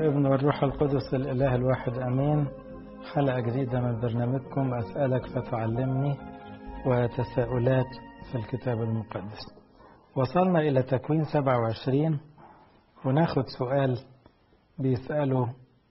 والابن والروح القدس الإله الواحد أمين حلقة جديدة من برنامجكم أسألك فتعلمني وتساؤلات في الكتاب المقدس وصلنا إلى تكوين 27 وناخد سؤال بيسأله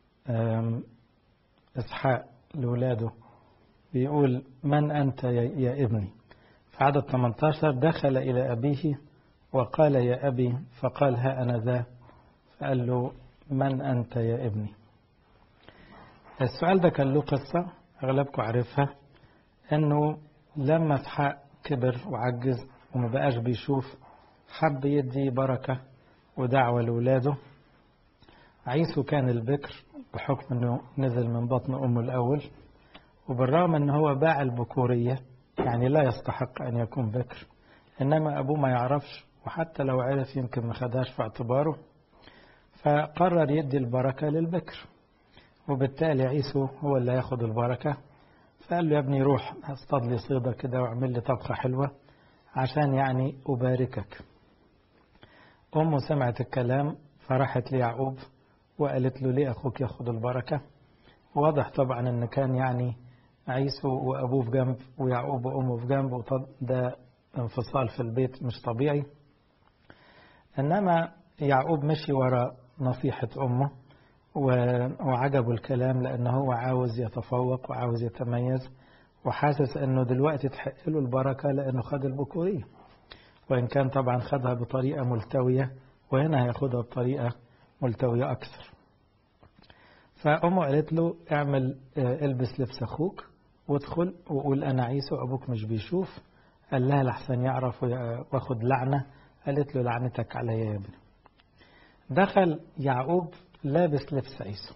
إسحاق لولاده بيقول من أنت يا ابني في عدد 18 دخل إلى أبيه وقال يا أبي فقال ها أنا ذا فقال له من أنت يا ابني السؤال ده كان له قصة أغلبكم عارفها أنه لما اسحاق كبر وعجز وما بقاش بيشوف حب يدي بركة ودعوة لولاده عيسو كان البكر بحكم أنه نزل من بطن أمه الأول وبالرغم أنه هو باع البكورية يعني لا يستحق أن يكون بكر إنما أبوه ما يعرفش وحتى لو عرف يمكن ما خدهاش في اعتباره فقرر يدي البركة للبكر وبالتالي عيسو هو اللي ياخد البركة فقال له يا ابني روح اصطاد لي صيدة كده واعمل لي طبخة حلوة عشان يعني أباركك أمه سمعت الكلام فرحت ليعقوب وقالت له ليه أخوك ياخد البركة واضح طبعا أن كان يعني عيسو وأبوه في جنب ويعقوب وأمه في جنب ده انفصال في البيت مش طبيعي إنما يعقوب مشي ورا نصيحة أمه وعجبه الكلام لأنه هو عاوز يتفوق وعاوز يتميز وحاسس أنه دلوقتي تحق له البركة لأنه خد البكورية وإن كان طبعا خدها بطريقة ملتوية وهنا هياخدها بطريقة ملتوية أكثر فأمه قالت له اعمل البس لبس أخوك وادخل وقول أنا عيسو أبوك مش بيشوف قال لها لحسن يعرف واخد لعنة قالت له لعنتك عليا يا ابني دخل يعقوب لابس لبس عيسو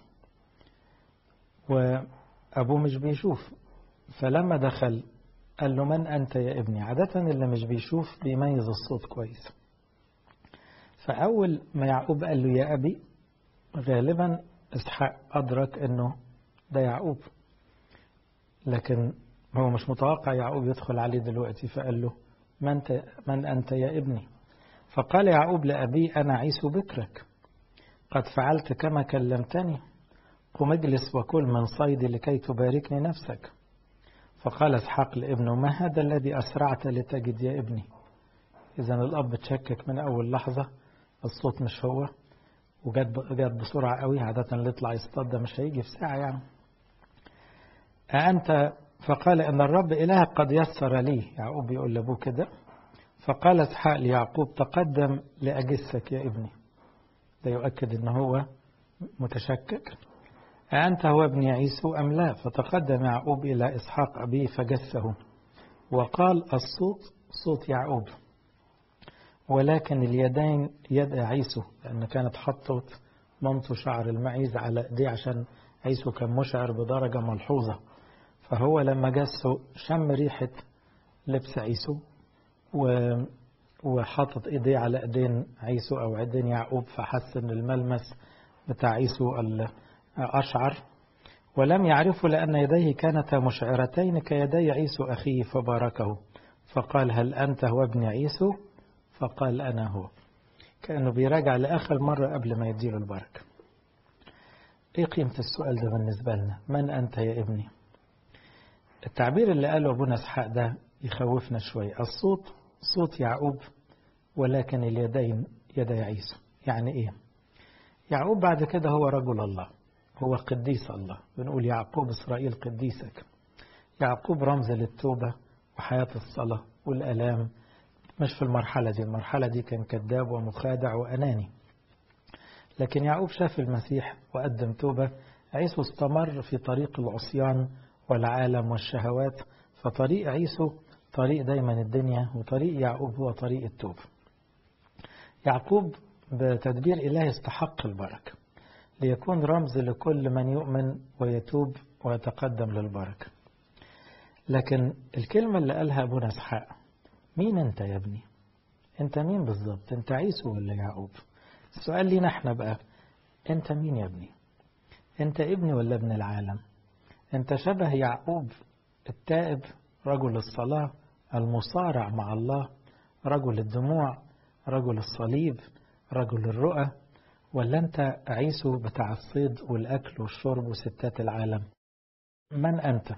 وأبوه مش بيشوف فلما دخل قال له من أنت يا ابني عادة اللي مش بيشوف بيميز الصوت كويس فأول ما يعقوب قال له يا أبي غالبا إسحاق أدرك أنه ده يعقوب لكن هو مش متوقع يعقوب يدخل عليه دلوقتي فقال له من أنت, من أنت يا ابني فقال يعقوب لأبي أنا عيسو بكرك قد فعلت كما كلمتني قم اجلس وكل من صيدي لكي تباركني نفسك فقال اسحاق لابنه ما هذا الذي أسرعت لتجد يا ابني إذا الأب تشكك من أول لحظة الصوت مش هو وجت بسرعة قوي عادة اللي يطلع يصطاد ده مش هيجي في ساعة يعني أنت فقال إن الرب إلهك قد يسر لي يعقوب يقول لأبوه كده فقال اسحاق ليعقوب تقدم لأجسك يا ابني ده يؤكد ان هو متشكك أنت هو ابن عيسو أم لا فتقدم يعقوب إلى إسحاق أبيه فجسه وقال الصوت صوت يعقوب ولكن اليدين يد عيسو لأن كانت حطت منط شعر المعيز على ايديه عشان عيسو كان مشعر بدرجة ملحوظة فهو لما جسه شم ريحة لبس عيسو و وحاطط ايديه على ايدين عيسو او ايدين يعقوب فحس ان الملمس بتاع عيسو اشعر ولم يعرفه لان يديه كانتا مشعرتين كيدي عيسو اخيه فباركه فقال هل انت هو ابن عيسو فقال انا هو كانه بيراجع لاخر مره قبل ما يديله البركه ايه قيمه السؤال ده بالنسبه لنا من انت يا ابني التعبير اللي قاله ابونا اسحاق ده يخوفنا شويه الصوت صوت يعقوب ولكن اليدين يدي عيسى يعني ايه يعقوب بعد كده هو رجل الله هو قديس الله بنقول يعقوب إسرائيل قديسك يعقوب رمز للتوبة وحياة الصلاة والألام مش في المرحلة دي المرحلة دي كان كذاب ومخادع وأناني لكن يعقوب شاف المسيح وقدم توبة عيسو استمر في طريق العصيان والعالم والشهوات فطريق عيسو طريق دايما الدنيا وطريق يعقوب هو طريق التوبة يعقوب بتدبير إله استحق البركة ليكون رمز لكل من يؤمن ويتوب ويتقدم للبركة لكن الكلمة اللي قالها أبونا اسحاق مين أنت يا ابني أنت مين بالظبط أنت عيسو ولا يعقوب السؤال لينا احنا بقى أنت مين يا ابني أنت ابني ولا ابن العالم أنت شبه يعقوب التائب رجل الصلاة المصارع مع الله رجل الدموع رجل الصليب رجل الرؤى ولا أنت عيسو بتاع الصيد والأكل والشرب وستات العالم من أنت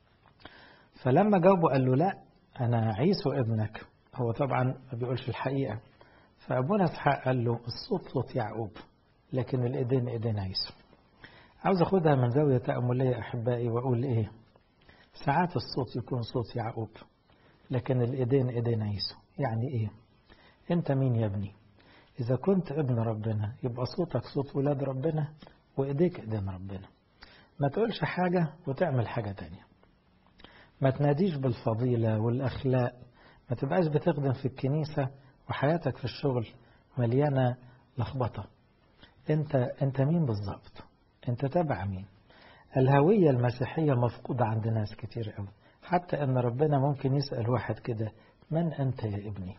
فلما جاوبه قال له لا أنا عيسو ابنك هو طبعا ما بيقولش الحقيقة فأبونا اسحاق قال له الصوت صوت يعقوب لكن الإيدين إيدين عيسو عاوز أخدها من زاوية تأملية أحبائي وأقول إيه ساعات الصوت يكون صوت يعقوب لكن الإيدين إيدين عيسو يعني إيه أنت مين يا ابني إذا كنت ابن ربنا يبقى صوتك صوت ولاد ربنا وإيديك إيدين ربنا ما تقولش حاجة وتعمل حاجة تانية ما تناديش بالفضيلة والأخلاق ما تبقاش بتخدم في الكنيسة وحياتك في الشغل مليانة لخبطة انت انت مين بالظبط انت تبع مين الهوية المسيحية مفقودة عند ناس كتير قوي حتى ان ربنا ممكن يسأل واحد كده من انت يا ابني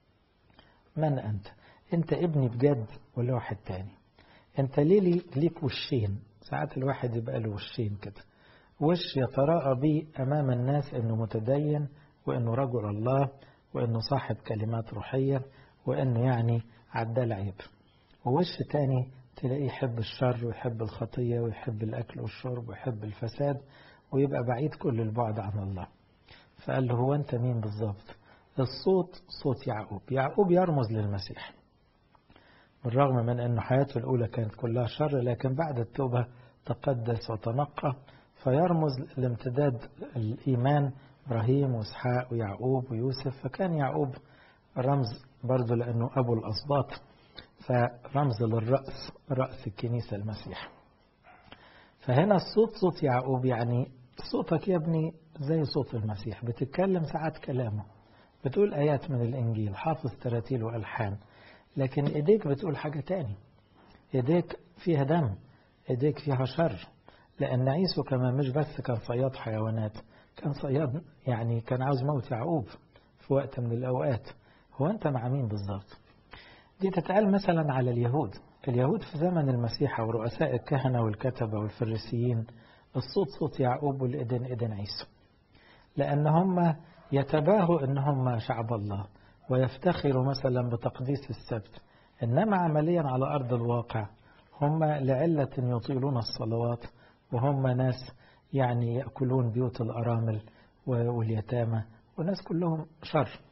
من انت انت ابني بجد ولا واحد تاني انت ليه لي ليك وشين ساعات الواحد يبقى له وشين كده وش يتراءى به امام الناس انه متدين وانه رجل الله وانه صاحب كلمات روحية وانه يعني عدى العيب ووش تاني تلاقيه يحب الشر ويحب الخطية ويحب الأكل والشرب ويحب الفساد ويبقى بعيد كل البعد عن الله فقال له هو أنت مين بالظبط الصوت صوت يعقوب يعقوب يرمز للمسيح بالرغم من أن حياته الأولى كانت كلها شر لكن بعد التوبة تقدس وتنقى فيرمز لامتداد الإيمان إبراهيم وإسحاق ويعقوب ويوسف فكان يعقوب رمز برضه لأنه أبو الأسباط فرمز للرأس رأس الكنيسة المسيح فهنا الصوت صوت يعقوب يعني صوتك يا ابني زي صوت المسيح بتتكلم ساعات كلامه بتقول آيات من الإنجيل حافظ تراتيل وألحان لكن إيديك بتقول حاجة تاني إيديك فيها دم إيديك فيها شر لأن عيسو كمان مش بس كان صياد حيوانات كان صياد يعني كان عاوز موت يعقوب في وقت من الأوقات هو أنت مع مين بالظبط دي تتقال مثلا على اليهود اليهود في زمن المسيح ورؤساء الكهنة والكتبة والفريسيين الصوت صوت يعقوب والإذن إذن عيسى لأن هم يتباهوا أن هم شعب الله ويفتخروا مثلا بتقديس السبت إنما عمليا على أرض الواقع هم لعلة يطيلون الصلوات وهم ناس يعني يأكلون بيوت الأرامل واليتامى والناس كلهم شر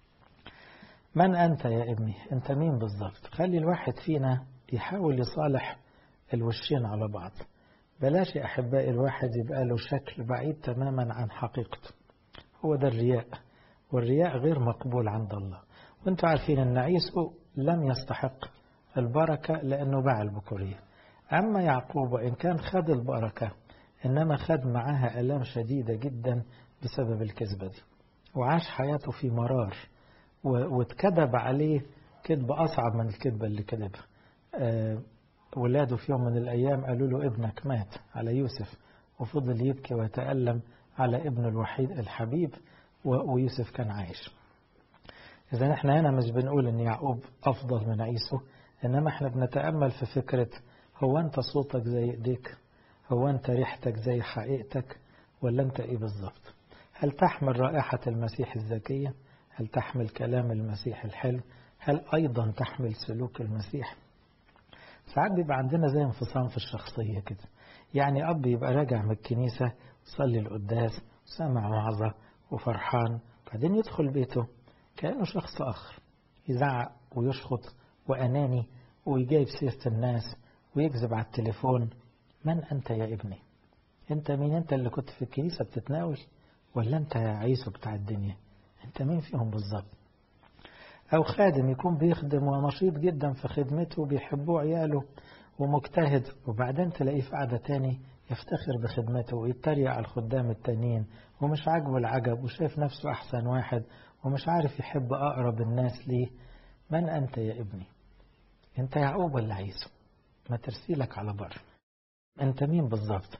من أنت يا ابني أنت مين بالظبط خلي الواحد فينا يحاول يصالح الوشين على بعض بلاش يا أحبائي الواحد يبقى له شكل بعيد تماما عن حقيقته هو ده الرياء والرياء غير مقبول عند الله وانتم عارفين أن عيسو لم يستحق البركة لأنه باع البكورية أما يعقوب وإن كان خد البركة إنما خد معاها ألام شديدة جدا بسبب الكذبة دي وعاش حياته في مرار واتكذب عليه كذب أصعب من الكذبة اللي كذبها أه ولاده في يوم من الأيام قالوا له ابنك مات على يوسف وفضل يبكي ويتألم على ابنه الوحيد الحبيب ويوسف كان عايش إذا احنا هنا مش بنقول إن يعقوب أفضل من عيسو إنما احنا بنتأمل في فكرة هو أنت صوتك زي إيديك هو أنت ريحتك زي حقيقتك ولا أنت إيه بالظبط هل تحمل رائحة المسيح الزكية هل تحمل كلام المسيح الحلو هل أيضا تحمل سلوك المسيح ساعات بيبقى عندنا زي انفصام في الشخصية كده يعني أب يبقى راجع من الكنيسة يصلي القداس وسامع وعظة وفرحان بعدين يدخل بيته كأنه شخص آخر يزعق ويشخط وأناني ويجايب سيرة الناس ويكذب على التليفون من أنت يا ابني أنت مين أنت اللي كنت في الكنيسة بتتناول ولا أنت يا عيسو بتاع الدنيا أنت مين فيهم بالظبط أو خادم يكون بيخدم ونشيط جدا في خدمته وبيحبوه عياله ومجتهد وبعدين تلاقيه في قعدة تاني يفتخر بخدمته ويتريق على الخدام التانيين ومش عاجبه العجب وشايف نفسه أحسن واحد ومش عارف يحب أقرب الناس ليه من أنت يا ابني أنت يعقوب ولا عيسو ما ترسيلك على بر أنت مين بالظبط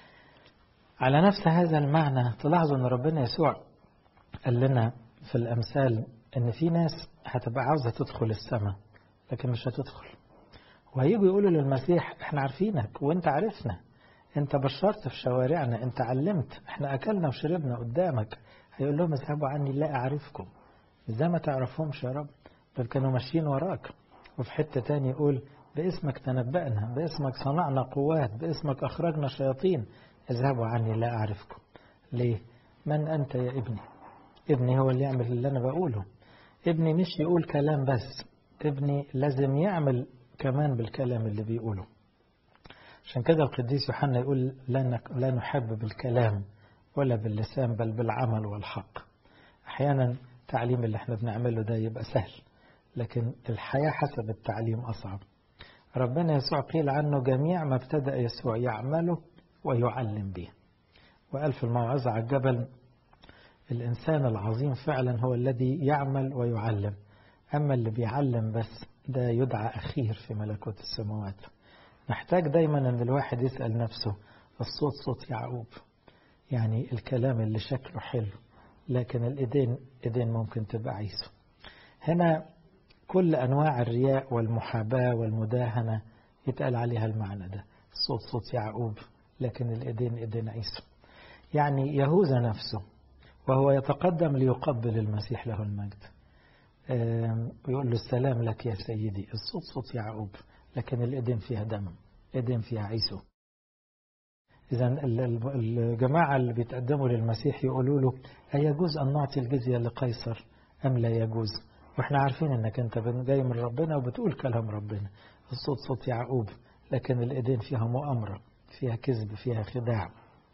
على نفس هذا المعنى تلاحظوا أن ربنا يسوع قال لنا في الأمثال أن في ناس هتبقى عاوزة تدخل السماء لكن مش هتدخل وهيجوا يقولوا للمسيح احنا عارفينك وانت عارفنا انت بشرت في شوارعنا انت علمت احنا اكلنا وشربنا قدامك هيقول لهم اذهبوا عني لا اعرفكم ازاي ما تعرفهمش يا رب دول كانوا ماشيين وراك وفي حتة تاني يقول باسمك تنبأنا باسمك صنعنا قوات باسمك أخرجنا شياطين اذهبوا عني لا أعرفكم ليه من أنت يا ابني ابني هو اللي يعمل اللي أنا بقوله ابني مش يقول كلام بس ابني لازم يعمل كمان بالكلام اللي بيقوله عشان كده القديس يوحنا يقول لا نحب بالكلام ولا باللسان بل بالعمل والحق أحيانا التعليم اللي احنا بنعمله ده يبقى سهل لكن الحياة حسب التعليم أصعب ربنا يسوع قيل عنه جميع ما ابتدأ يسوع يعمله ويعلم به وقال في الموعظة على الجبل الإنسان العظيم فعلا هو الذي يعمل ويعلم أما اللي بيعلم بس ده يدعى أخير في ملكوت السماوات محتاج دايما أن الواحد يسأل نفسه الصوت صوت يعقوب يعني الكلام اللي شكله حلو لكن الإيدين إيدين ممكن تبقى عيسو هنا كل أنواع الرياء والمحاباة والمداهنة يتقال عليها المعنى ده الصوت صوت يعقوب لكن الإيدين إيدين عيسو يعني يهوذا نفسه وهو يتقدم ليقبل المسيح له المجد ويقول له السلام لك يا سيدي الصوت صوت يعقوب لكن الإيدين فيها دم إيدين فيها عيسو إذا الجماعة اللي بيتقدموا للمسيح يقولوا له أيجوز أن نعطي الجزية لقيصر أم لا يجوز وإحنا عارفين أنك أنت جاي من ربنا وبتقول كلام ربنا الصوت صوت يعقوب لكن الإيدين فيها مؤامرة فيها كذب فيها خداع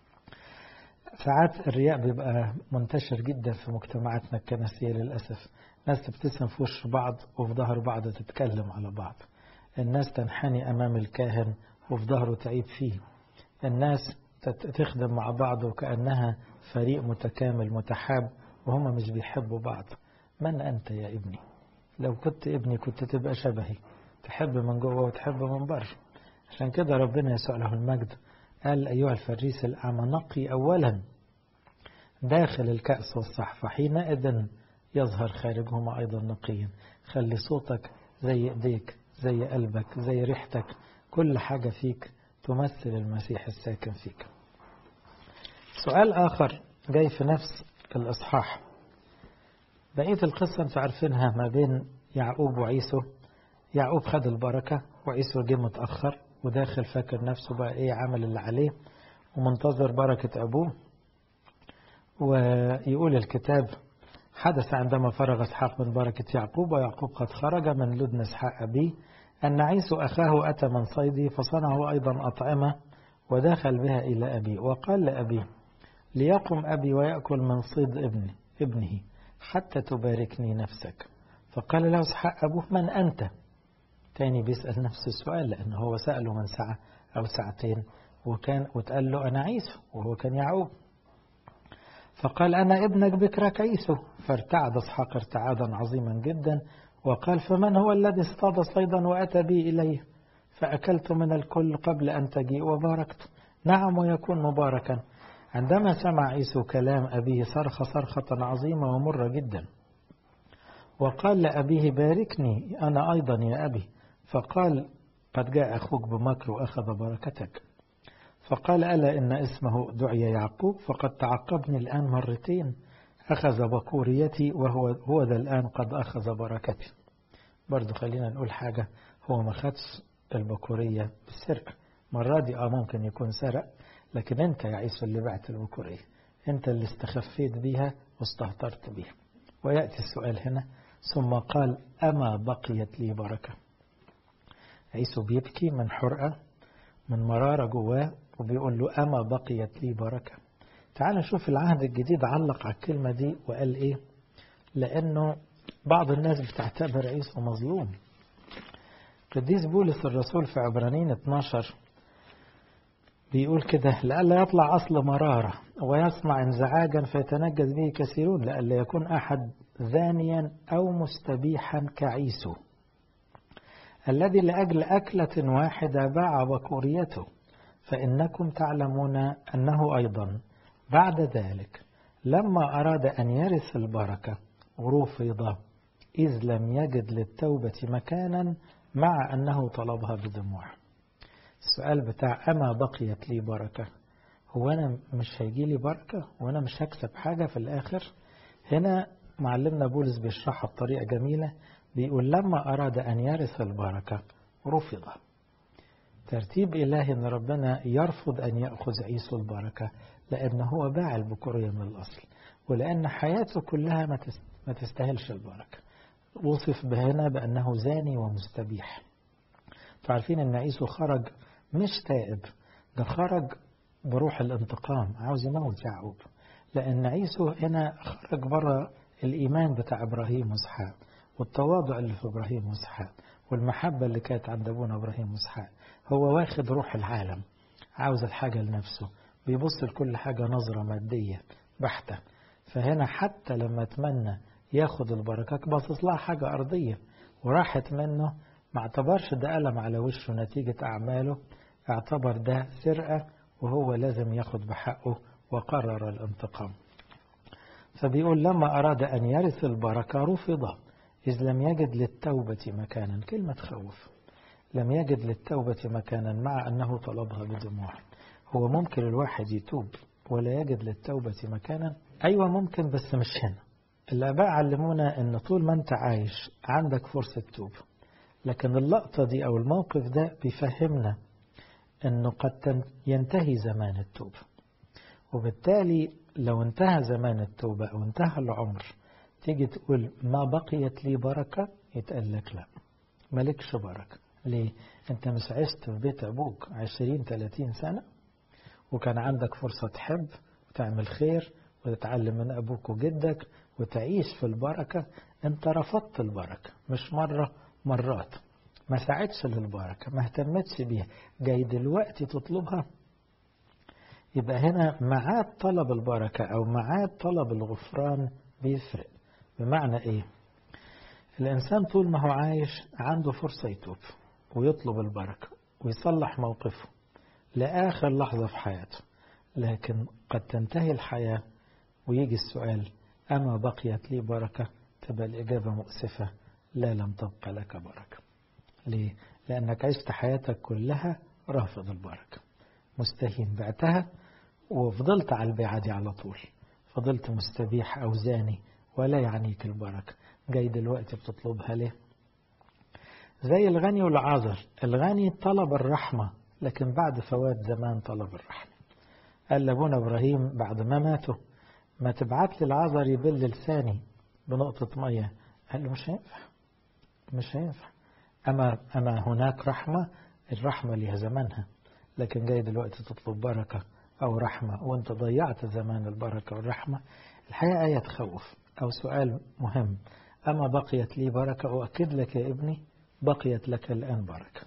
ساعات الرياء بيبقى منتشر جدا في مجتمعاتنا الكنسية للأسف ناس تبتسم في وش بعض وفي ظهر بعض تتكلم على بعض الناس تنحني أمام الكاهن وفي ظهره تعيب فيه الناس تخدم مع بعض وكأنها فريق متكامل متحاب وهم مش بيحبوا بعض من أنت يا ابني لو كنت ابني كنت تبقى شبهي تحب من جوه وتحب من بره عشان كده ربنا يسوع له المجد قال أيها الفريس الأعمى نقي أولا داخل الكأس والصحفة حينئذ يظهر خارجهما أيضا نقيا خلي صوتك زي إيديك زي قلبك زي ريحتك كل حاجة فيك تمثل المسيح الساكن فيك سؤال آخر جاي في نفس الإصحاح بقية القصة انتوا عارفينها ما بين يعقوب وعيسو يعقوب خد البركة وعيسو جه متأخر وداخل فاكر نفسه بقى ايه عمل اللي عليه ومنتظر بركة أبوه ويقول الكتاب حدث عندما فرغ اسحاق من بركة يعقوب ويعقوب قد خرج من لدن اسحاق أبيه أن عيسو أخاه أتى من صيدي فصنعه أيضا أطعمة ودخل بها إلى أبي وقال لأبي ليقم أبي ويأكل من صيد ابني ابنه حتى تباركني نفسك فقال له اسحاق أبوه من أنت تاني بيسأل نفس السؤال لأنه هو سأله من ساعة أو ساعتين وكان وتقال له أنا عيسو وهو كان يعقوب فقال أنا ابنك بكرك عيسو فارتعد اسحاق ارتعادا عظيما جدا وقال فمن هو الذي اصطاد صيدا وأتى بي إليه فأكلت من الكل قبل أن تجيء وباركت نعم ويكون مباركا عندما سمع عيسو كلام أبيه صرخ صرخة عظيمة ومرة جدا وقال لأبيه باركني أنا أيضا يا أبي فقال قد جاء أخوك بمكر وأخذ بركتك فقال ألا إن اسمه دعي يعقوب فقد تعقبني الآن مرتين أخذ بكوريتي وهو هو ذا الآن قد أخذ بركتي برضو خلينا نقول حاجة هو ما خدش البكورية بالسرقة مرة دي آه ممكن يكون سرق لكن أنت يا عيسى اللي بعت البكورية أنت اللي استخفيت بيها واستهترت بيها ويأتي السؤال هنا ثم قال أما بقيت لي بركة عيسو بيبكي من حرقة من مرارة جواه وبيقول له أما بقيت لي بركة تعال نشوف العهد الجديد علق على الكلمة دي وقال إيه لأنه بعض الناس بتعتبر عيسو مظلوم قديس بولس الرسول في عبرانين 12 بيقول كده لئلا يطلع أصل مرارة ويسمع انزعاجا فيتنجز به كثيرون لئلا يكون أحد زانيا أو مستبيحا كعيسو الذي لأجل أكلة واحدة باع بكوريته فإنكم تعلمون أنه أيضا بعد ذلك لما أراد أن يرث البركة رفض إذ لم يجد للتوبة مكانا مع أنه طلبها بدموع السؤال بتاع أما بقيت لي بركة هو أنا مش هيجي لي بركة وأنا مش هكسب حاجة في الآخر هنا معلمنا بولس بيشرحها بطريقة جميلة بيقول لما أراد أن يرث البركة رفض ترتيب إلهي أن ربنا يرفض أن يأخذ عيسو البركة لأنه هو باع البكورية من الأصل ولأن حياته كلها ما تستاهلش البركة وصف بهنا بأنه زاني ومستبيح تعرفين أن عيسو خرج مش تائب ده خرج بروح الانتقام عاوز يموت يعقوب لأن عيسو هنا خرج بره الإيمان بتاع إبراهيم وإسحاق والتواضع اللي في إبراهيم وإسحاق والمحبة اللي كانت عند أبونا إبراهيم وإسحاق هو واخد روح العالم عاوز الحاجة لنفسه بيبص لكل حاجة نظرة مادية بحتة فهنا حتى لما اتمنى ياخد البركات باصص لها حاجة أرضية وراحت منه ما اعتبرش ده ألم على وشه نتيجة أعماله اعتبر ده سرقة وهو لازم ياخد بحقه وقرر الانتقام فبيقول لما أراد أن يرث البركة رفض إذ لم يجد للتوبة مكانا كلمة خوف لم يجد للتوبة مكانا مع أنه طلبها بدموع هو ممكن الواحد يتوب ولا يجد للتوبة مكانا أيوة ممكن بس مش هنا الآباء علمونا أن طول ما أنت عايش عندك فرصة توب لكن اللقطة دي أو الموقف ده بيفهمنا أنه قد ينتهي زمان التوبة وبالتالي لو انتهى زمان التوبة أو انتهى العمر تيجي تقول ما بقيت لي بركة يتقال لك لا مالكش بركة ليه؟ أنت مش عشت في بيت أبوك عشرين ثلاثين سنة وكان عندك فرصة تحب وتعمل خير وتتعلم من أبوك وجدك وتعيش في البركة أنت رفضت البركة مش مرة مرات ما ساعدش للبركة ما اهتمتش بيها جاي دلوقتي تطلبها يبقى هنا معاد طلب البركة أو معاد طلب الغفران بيفرق بمعنى إيه الإنسان طول ما هو عايش عنده فرصة يتوب ويطلب البركة ويصلح موقفه لآخر لحظة في حياته لكن قد تنتهي الحياة ويجي السؤال أما بقيت لي بركة تبقى الإجابة مؤسفة لا لم تبقى لك بركة ليه؟ لأنك عشت حياتك كلها رافض البركة مستهين بعتها وفضلت على البيعة دي على طول فضلت مستبيح أو زاني ولا يعنيك البركة جاي دلوقتي بتطلبها ليه زي الغني والعازر الغني طلب الرحمة لكن بعد فوات زمان طلب الرحمة قال لابونا إبراهيم بعد ما ماتوا ما تبعت لي العازر يبل لساني بنقطة مية قال له مش هينفع مش هينفع أما, أما هناك رحمة الرحمة لها زمانها لكن جاي دلوقتي تطلب بركة أو رحمة وانت ضيعت زمان البركة والرحمة الحقيقة آية تخوف أو سؤال مهم أما بقيت لي بركة أؤكد لك يا ابني بقيت لك الآن بركة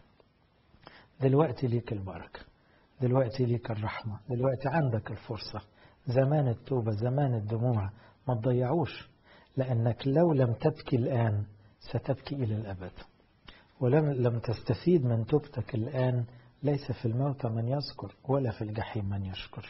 دلوقتي ليك البركة دلوقتي ليك الرحمة دلوقتي عندك الفرصة زمان التوبة زمان الدموع ما تضيعوش لأنك لو لم تبكي الآن ستبكي إلى الأبد ولم لم تستفيد من توبتك الآن ليس في الموت من يذكر ولا في الجحيم من يشكر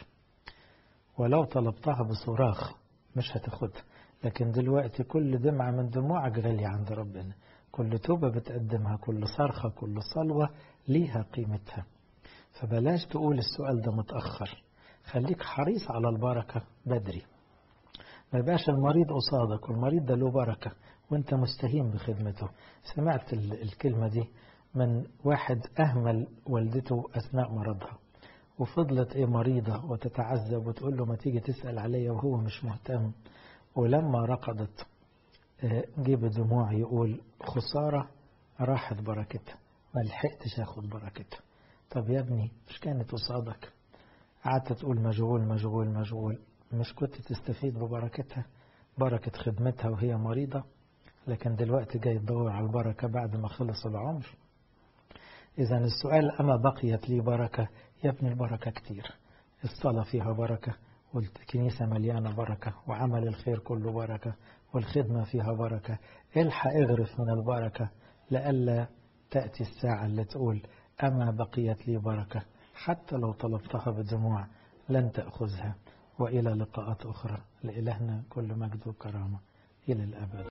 ولو طلبتها بصراخ مش هتاخدها لكن دلوقتي كل دمعة من دموعك غالية عند ربنا كل توبة بتقدمها كل صرخة كل صلوة ليها قيمتها فبلاش تقول السؤال ده متأخر خليك حريص على البركة بدري ما يبقاش المريض قصادك والمريض ده له بركة وانت مستهين بخدمته سمعت الكلمة دي من واحد أهمل والدته أثناء مرضها وفضلت إيه مريضة وتتعذب وتقول له ما تيجي تسأل عليا وهو مش مهتم ولما رقدت جيب دموع يقول خسارة راحت بركتها ما لحقتش اخد بركتها طب يا ابني مش كانت قصادك قعدت تقول مشغول مشغول مشغول مش كنت تستفيد ببركتها بركة خدمتها وهي مريضة لكن دلوقتي جاي تدور على البركة بعد ما خلص العمر إذا السؤال أما بقيت لي بركة يا ابني البركة كتير الصلاة فيها بركة والكنيسة مليانة بركة وعمل الخير كله بركة والخدمة فيها بركة الحق اغرف من البركة لئلا تأتي الساعة اللي تقول أما بقيت لي بركة حتى لو طلبتها بدموع لن تأخذها وإلى لقاءات أخرى لإلهنا كل مجد وكرامة إلى الأبد